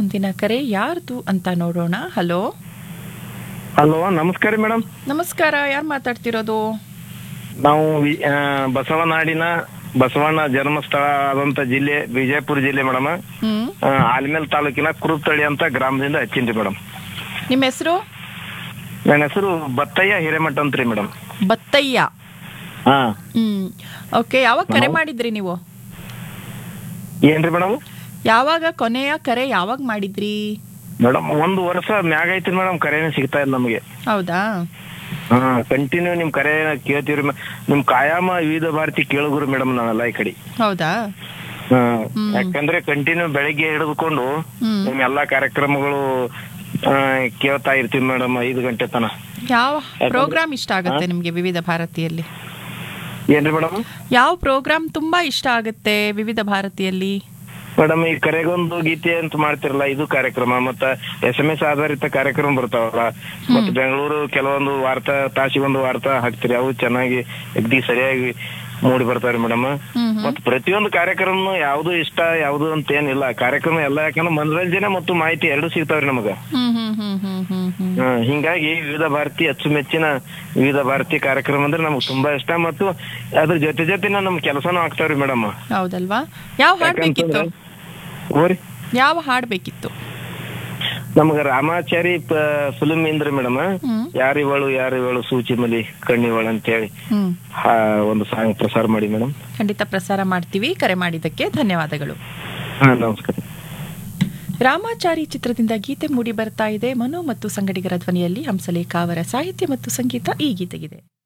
ಮುಂದಿನ ಕರೆ ಯಾರ್ದು ಅಂತ ನೋಡೋಣ ಹಲೋ ಹಲೋ ನಮಸ್ಕಾರ ಮೇಡಮ್ ನಮಸ್ಕಾರ ಯಾರು ಮಾತಾಡ್ತಿರೋದು ನಾವು ವಿ- ಆ, ಬಸವನಾಡಿನ ಬಸವಣ್ಣ ಜನ್ಮಸ್ಥಳ ಆದಂತ ಜಿಲ್ಲೆ ವಿಜಯಪುರ ಜಿಲ್ಲೆ ಮೇಡಮ್ ಹ್ಮ್ ಆಲ್ಮೇಲ್ ತಾಲೂಕಿನ ಕುರುತಳಿ ಅಂತ ಗ್ರಾಮದಿಂದ ಹಚ್ಚಿನ್ರಿ ಮೇಡಮ್ ನಿಮ್ಮ ಹೆಸರು ನನ್ನ ಹೆಸರು ಬತ್ತಯ್ಯ ಹಿರೇಮಠ ಅಂತ್ರಿ ಮೇಡಮ್ ಬತ್ತಯ್ಯ ಹಾ ಹ್ಮ್ ಓಕೆ ಯಾವಾಗ ಕರೆ ಮಾಡಿದ್ರಿ ನೀವು ಏನ್ರಿ ಮೇಡಮ್ ಯಾವಾಗ ಕೊನೆಯ ಕರೆ ಯಾವಾಗ ಮಾಡಿದ್ರಿ ಮೇಡಮ್ ಒಂದು ವರ್ಷ ಮ್ಯಾಗ ಐತ್ರಿ ಮೇಡಮ್ ಕರೆನೇ ಸಿಗ್ತಾ ಇಲ್ಲ ನಮಗೆ ಹೌದಾ ಹಾ ಕಂಟಿನ್ಯೂ ನಿಮ್ ಕರೆ ಕೇಳ್ತೀವ್ರಿ ಮ- ನಿಮ್ ಕಾಯಮ ವಿವಿಧ ಭಾರತಿ ಕೇಳುಗುರು ಮೇಡಮ್ ನಾವೆಲ್ಲ ಈ ಕಡೆ ಹೌದಾ ಹಾ ಯಾಕಂದ್ರೆ ಕಂಟಿನ್ಯೂ ಬೆಳಿಗ್ಗೆ ಹಿಡಿದುಕೊಂಡು ಹ್ಮ್ ನಿಮ್ ಎಲ್ಲಾ ಕಾರ್ಯಕ್ರಮಗಳು ಆ, ಕೇಳ್ತಾ ಇರ್ತೀವಿ ಮೇಡಮ್ ಐದು ಗಂಟೆ ತನ ಯಾವ ಪ್ರೋಗ್ರಾಮ್ ಇಷ್ಟ ಆಗುತ್ತೆ ನಿಮ್ಗೆ ವಿವಿಧ ಭಾರತಿಯಲ್ಲಿ ಏನ್ರಿ ಮೇಡಮ್ ಯಾವ ಪ್ರೋಗ್ರಾಮ್ ತುಂಬಾ ಇಷ್ಟ ಆಗುತ್ತೆ ವಿವಿಧ ಭಾರತಿಯಲ್ಲಿ ಮೇಡಮ್ ಈ ಕರೆಗೊಂದು ಗೀತೆ ಅಂತ ಮಾಡ್ತಿರಲ್ಲ ಇದು ಕಾರ್ಯಕ್ರಮ ಮತ್ತ ಎಸ್ ಎಂ ಎಸ್ ಆಧಾರಿತ ಕಾರ್ಯಕ್ರಮ ಬರ್ತಾವಲ್ಲ ಮತ್ತ ಬೆಂಗಳೂರು ಕೆಲವೊಂದು ವಾರ್ತಾ ತಾಸಿಗೊಂದು ವಾರ್ತಾ ಹಾಕ್ತಿರಿ ಅವು ಚೆನ್ನಾಗಿ ಅಗ್ದಿ ಸರಿಯಾಗಿ ಮೂಡಿ ಬರ್ತಾವ್ರಿ ಮೇಡಮ್ ಹ್ಮ್ ಮತ್ ಪ್ರತಿಯೊಂದು ಕಾರ್ಯಕ್ರಮ ಯಾವ್ದು ಇಷ್ಟ ಯಾವ್ದು ಅಂತ ಏನಿಲ್ಲ ಕಾರ್ಯಕ್ರಮ ಎಲ್ಲ ಯಾಕಂದ್ರೆ ಮನರಂಜನೆ ಮತ್ತು ಮಾಹಿತಿ ಎರಡು ಸಿಗ್ತಾವ್ರಿ ನಮಗ ಹ್ಮ್ ಹ್ಮ್ ಹ್ಮ್ ಹ್ಮ್ ಹ್ಮ್ ಹ್ಮ್ ಹಾ, ಹಿಂಗಾಗಿ ವಿವಿಧ ಭಾರತಿ ಅಚ್ಚುಮೆಚ್ಚಿನ ವಿವಿಧ ಭಾರತಿ ಕಾರ್ಯಕ್ರಮ ಅಂದ್ರೆ ನಮ್ಗೆ ತುಂಬಾ ಇಷ್ಟ ಮತ್ತು ಅದ್ರ ಜೊತೆ ಜೊತೆನ ನಮ್ ಕೆಲಸನೂ ಆಗ್ತಾವ್ರಿ ಮೇಡಮ್ ಹೌದಲ್ವಾ ಯಾವ ಹಾಡ್ ಬೇಕಿತ್ತು ಓರಿ ಯಾವ ಹಾಡ್ ಬೇಕಿತ್ತು ನಮಗ ರಾಮಾಚಾರಿ ಫಿಲ್ಮ್ ಇಂದ್ರಿ ಮೇಡಮ್ ಹ್ಮ್ ಯಾರಿವಳು ಯಾರಿವಳು ಸೂಚಿ ಮಲಿ ಕಣ್ಣಿವಳು ಅಂತ ಹೇಳಿ ಹ್ಮ್ ಒಂದು ಸಾಂಗ್ ಪ್ರಸಾರ ಮಾಡಿ ಮೇಡಮ್ ಖಂಡಿತ ಪ್ರಸಾರ ಮಾಡ್ತೀವಿ ಕರೆ ಮಾಡಿದ್ದಕ್ಕೆ ಧನ್ಯವಾದಗಳು ಹಾ ನಮಸ್ಕಾರ ರಾಮಾಚಾರಿ ಚಿತ್ರದಿಂದ ಗೀತೆ ಮೂಡಿ ಬರ್ತಾ ಇದೆ ಮನು ಮತ್ತು ಸಂಗಡಿಗರ ಧ್ವನಿಯಲ್ಲಿ ಹಂಸಲೇಖ ಅವರ ಸಾಹಿತ್ಯ ಮತ್ತು ಸಂಗೀತ ಈ ಗೀತೆಗಿದೆ